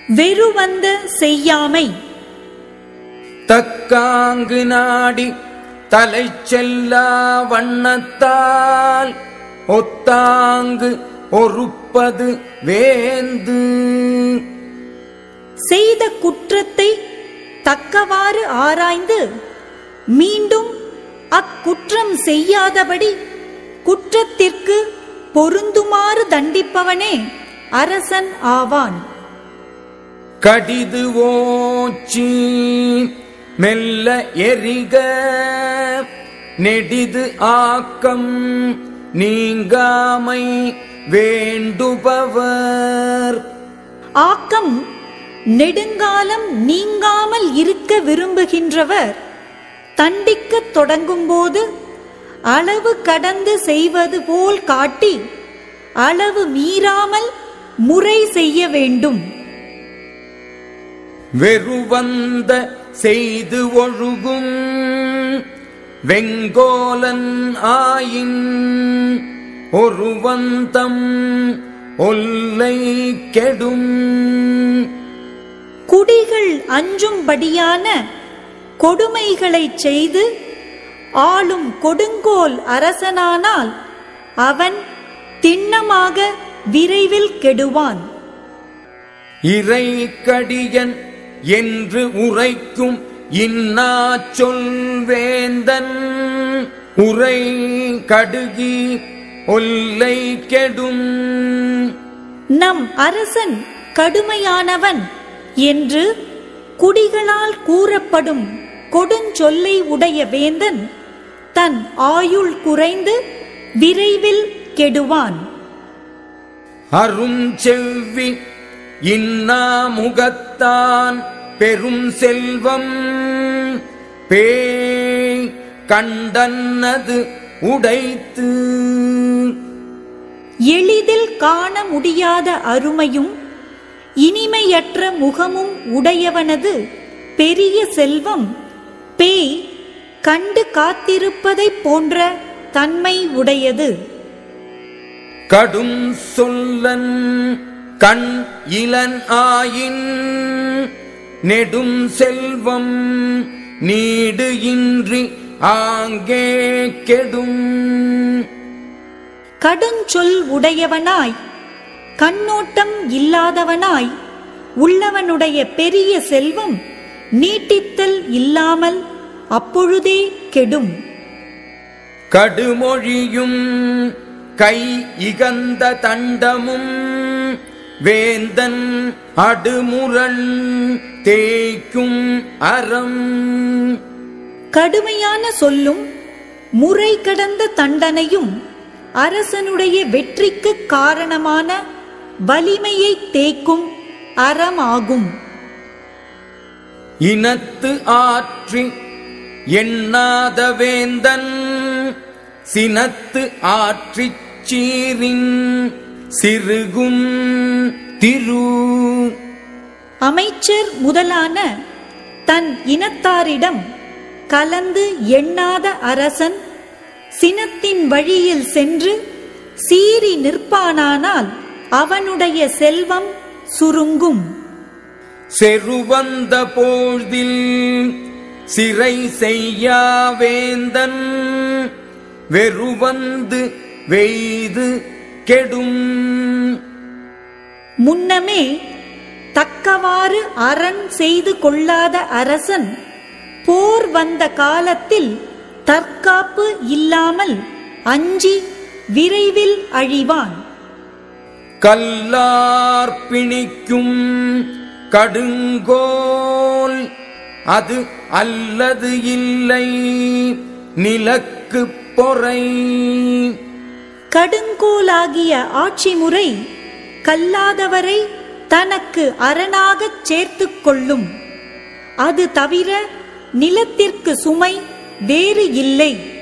வெறுவந்த செய்யாமை தக்காங்கு நாடி தலை செல்லா வண்ணத்தால் ஒத்தாங்கு ஒருப்பது வேந்து செய்த குற்றத்தை தக்கவாறு ஆராய்ந்து மீண்டும் அக்குற்றம் செய்யாதபடி குற்றத்திற்கு பொருந்துமாறு தண்டிப்பவனே அரசன் ஆவான் கடிது ஓச்சி மெல்ல எரிக நெடிது ஆக்கம் நீங்காமை வேண்டுபவர் ஆக்கம் நெடுங்காலம் நீங்காமல் இருக்க விரும்புகின்றவர் தண்டிக்கத் தொடங்கும்போது அளவு கடந்து செய்வது போல் காட்டி அளவு மீறாமல் முறை செய்ய வேண்டும் வெறுவந்த செய்து ஒழுகும் வெங்கோலன் ஆயின் ஒருவந்தம் ஒல்லை கெடும் குடிகள் அஞ்சும்படியான கொடுமைகளைச் செய்து ஆளும் கொடுங்கோல் அரசனானால் அவன் திண்ணமாக விரைவில் கெடுவான் இறை கடியன் என்று உரைக்கும் இன்னா சொல்வேந்தன் உரை கடுகி ஒல்லை கெடும் நம் அரசன் கடுமையானவன் என்று குடிகளால் கூறப்படும் கொடுஞ்சொல்லை உடைய வேந்தன் தன் ஆயுள் குறைந்து விரைவில் கெடுவான் அரும் செவ்வி இன்னா முகத்தான் பெரும் செல்வம் பேய் கண்டன்னது உடைத்து எளிதில் காண முடியாத அருமையும் இனிமையற்ற முகமும் உடையவனது பெரிய செல்வம் பேய் கண்டு காத்திருப்பதைப் போன்ற தன்மை உடையது கடும் சொல்லன் கண் இளன் ஆயின் நெடும் செல்வம் நீடு இன்றி ஆங்கே கெடும் கடுஞ்சொல் உடையவனாய் கண்ணோட்டம் இல்லாதவனாய் உள்ளவனுடைய பெரிய செல்வம் நீட்டித்தல் இல்லாமல் அப்பொழுதே கெடும் கடுமொழியும் கை இகந்த தண்டமும் வேந்தன் அடுமுரண் தேய்க்கும் அறம் கடுமையான சொல்லும் முறை கடந்த தண்டனையும் அரசனுடைய வெற்றிக்கு காரணமான வலிமையை தேய்க்கும் அறமாகும் இனத்து ஆற்றி எண்ணாத வேந்தன் சினத்து ஆற்றிச் சீரின் சிறுகும் திரு அமைச்சர் முதலான தன் இனத்தாரிடம் கலந்து எண்ணாத அரசன் சினத்தின் வழியில் சென்று சீறி நிற்பானானால் அவனுடைய செல்வம் சுருங்கும் செருவந்த பொழுதில் சிறை செய்யா வேந்தன் வெறுவந்து வெய்து கெடும் முன்னமே தக்கவாறு அரண் செய்து கொள்ளாத அரசன் போர் வந்த காலத்தில் தற்காப்பு இல்லாமல் அஞ்சி விரைவில் அழிவான் கல்லார் பிணிக்கும் கடுங்கோல் அது அல்லது இல்லை நிலக்கு பொறை கடுங்கோலாகிய ஆட்சி முறை கல்லாதவரை தனக்கு அரணாகச் சேர்த்துக் கொள்ளும் அது தவிர நிலத்திற்கு சுமை வேறு இல்லை